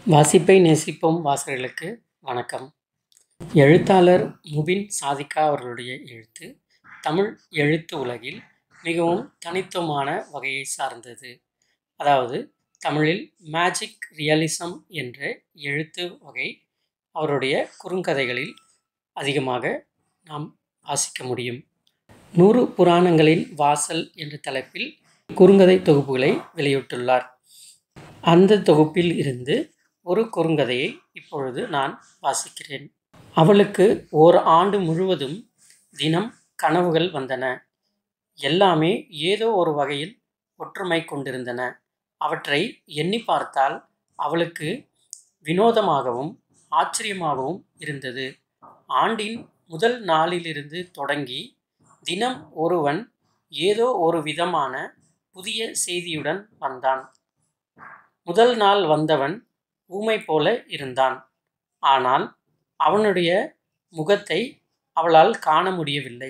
வாசிப்பை நேசிப்போம் வாசகர்களுக்கு வணக்கம் எழுத்தாளர் முபின் சாதிகா அவர்களுடைய எழுத்து தமிழ் எழுத்து உலகில் மிகவும் தனித்துவமான வகையை சார்ந்தது அதாவது தமிழில் மேஜிக் ரியலிசம் என்ற எழுத்து வகை அவருடைய குறுங்கதைகளில் அதிகமாக நாம் வாசிக்க முடியும் நூறு புராணங்களின் வாசல் என்ற தலைப்பில் குறுங்கதை தொகுப்புகளை வெளியிட்டுள்ளார் அந்த தொகுப்பில் இருந்து ஒரு குறுங்கதையை இப்பொழுது நான் வாசிக்கிறேன் அவளுக்கு ஓர் ஆண்டு முழுவதும் தினம் கனவுகள் வந்தன எல்லாமே ஏதோ ஒரு வகையில் ஒற்றுமை கொண்டிருந்தன அவற்றை எண்ணி பார்த்தால் அவளுக்கு வினோதமாகவும் ஆச்சரியமாகவும் இருந்தது ஆண்டின் முதல் நாளிலிருந்து தொடங்கி தினம் ஒருவன் ஏதோ ஒரு விதமான புதிய செய்தியுடன் வந்தான் முதல் நாள் வந்தவன் ஊமை போல இருந்தான் ஆனால் அவனுடைய முகத்தை அவளால் காண முடியவில்லை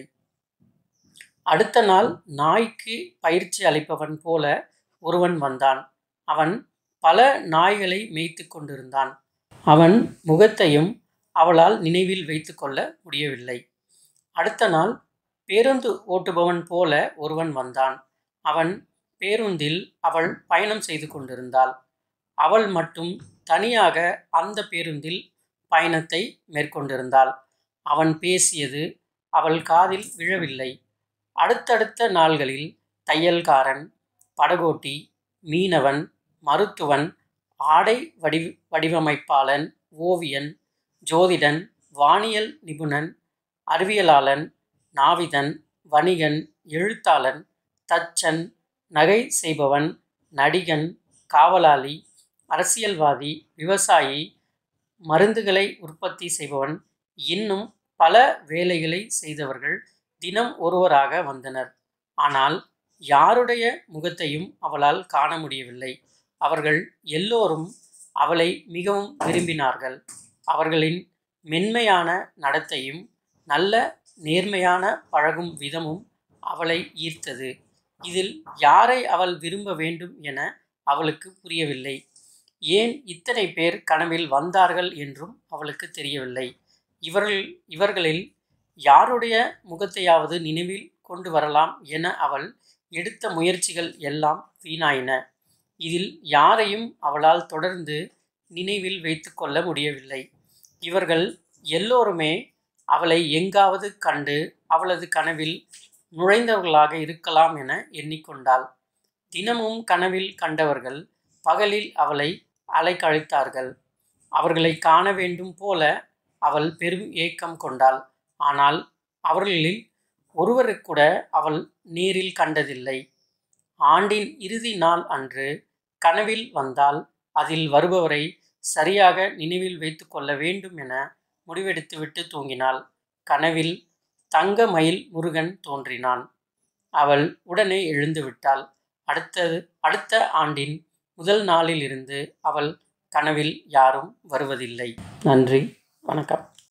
அடுத்த நாள் நாய்க்கு பயிற்சி அளிப்பவன் போல ஒருவன் வந்தான் அவன் பல நாய்களை மேய்த்து கொண்டிருந்தான் அவன் முகத்தையும் அவளால் நினைவில் வைத்து கொள்ள முடியவில்லை அடுத்த நாள் பேருந்து ஓட்டுபவன் போல ஒருவன் வந்தான் அவன் பேருந்தில் அவள் பயணம் செய்து கொண்டிருந்தாள் அவள் மட்டும் தனியாக அந்த பேருந்தில் பயணத்தை மேற்கொண்டிருந்தாள் அவன் பேசியது அவள் காதில் விழவில்லை அடுத்தடுத்த நாள்களில் தையல்காரன் படகோட்டி மீனவன் மருத்துவன் ஆடை வடி வடிவமைப்பாளன் ஓவியன் ஜோதிடன் வானியல் நிபுணன் அறிவியலாளன் நாவிதன் வணிகன் எழுத்தாளன் தச்சன் நகை செய்பவன் நடிகன் காவலாளி அரசியல்வாதி விவசாயி மருந்துகளை உற்பத்தி செய்பவன் இன்னும் பல வேலைகளை செய்தவர்கள் தினம் ஒருவராக வந்தனர் ஆனால் யாருடைய முகத்தையும் அவளால் காண முடியவில்லை அவர்கள் எல்லோரும் அவளை மிகவும் விரும்பினார்கள் அவர்களின் மென்மையான நடத்தையும் நல்ல நேர்மையான பழகும் விதமும் அவளை ஈர்த்தது இதில் யாரை அவள் விரும்ப வேண்டும் என அவளுக்கு புரியவில்லை ஏன் இத்தனை பேர் கனவில் வந்தார்கள் என்றும் அவளுக்கு தெரியவில்லை இவர்கள் இவர்களில் யாருடைய முகத்தையாவது நினைவில் கொண்டு வரலாம் என அவள் எடுத்த முயற்சிகள் எல்லாம் வீணாயின இதில் யாரையும் அவளால் தொடர்ந்து நினைவில் வைத்து கொள்ள முடியவில்லை இவர்கள் எல்லோருமே அவளை எங்காவது கண்டு அவளது கனவில் நுழைந்தவர்களாக இருக்கலாம் என எண்ணிக்கொண்டாள் தினமும் கனவில் கண்டவர்கள் பகலில் அவளை அலைக்கழித்தார்கள் அவர்களை காண வேண்டும் போல அவள் பெரும் ஏக்கம் கொண்டாள் ஆனால் அவர்களில் ஒருவருக்கூட அவள் நேரில் கண்டதில்லை ஆண்டின் இறுதி நாள் அன்று கனவில் வந்தால் அதில் வருபவரை சரியாக நினைவில் வைத்து கொள்ள வேண்டும் என முடிவெடுத்துவிட்டு தூங்கினாள் கனவில் தங்க மயில் முருகன் தோன்றினான் அவள் உடனே எழுந்து விட்டாள் அடுத்தது அடுத்த ஆண்டின் முதல் நாளிலிருந்து அவள் கனவில் யாரும் வருவதில்லை நன்றி வணக்கம்